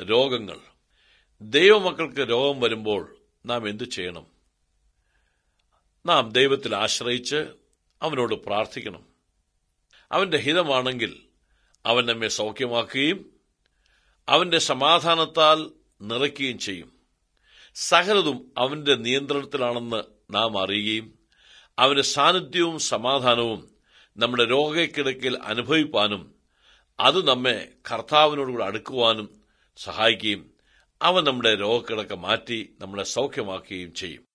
രോഗങ്ങൾ ദൈവമക്കൾക്ക് രോഗം വരുമ്പോൾ നാം എന്തു ചെയ്യണം നാം ദൈവത്തിൽ ആശ്രയിച്ച് അവനോട് പ്രാർത്ഥിക്കണം അവന്റെ ഹിതമാണെങ്കിൽ അവൻ നമ്മെ സൗഖ്യമാക്കുകയും അവന്റെ സമാധാനത്താൽ നിറയ്ക്കുകയും ചെയ്യും സകലതും അവന്റെ നിയന്ത്രണത്തിലാണെന്ന് നാം അറിയുകയും അവന്റെ സാന്നിധ്യവും സമാധാനവും നമ്മുടെ രോഗക്കിടക്കിൽ അനുഭവിപ്പാനും അത് നമ്മെ കർത്താവിനോടുകൂടെ അടുക്കുവാനും സഹായിക്കുകയും അവൻ നമ്മുടെ രോഗക്കിടക്ക മാറ്റി നമ്മളെ സൗഖ്യമാക്കുകയും ചെയ്യും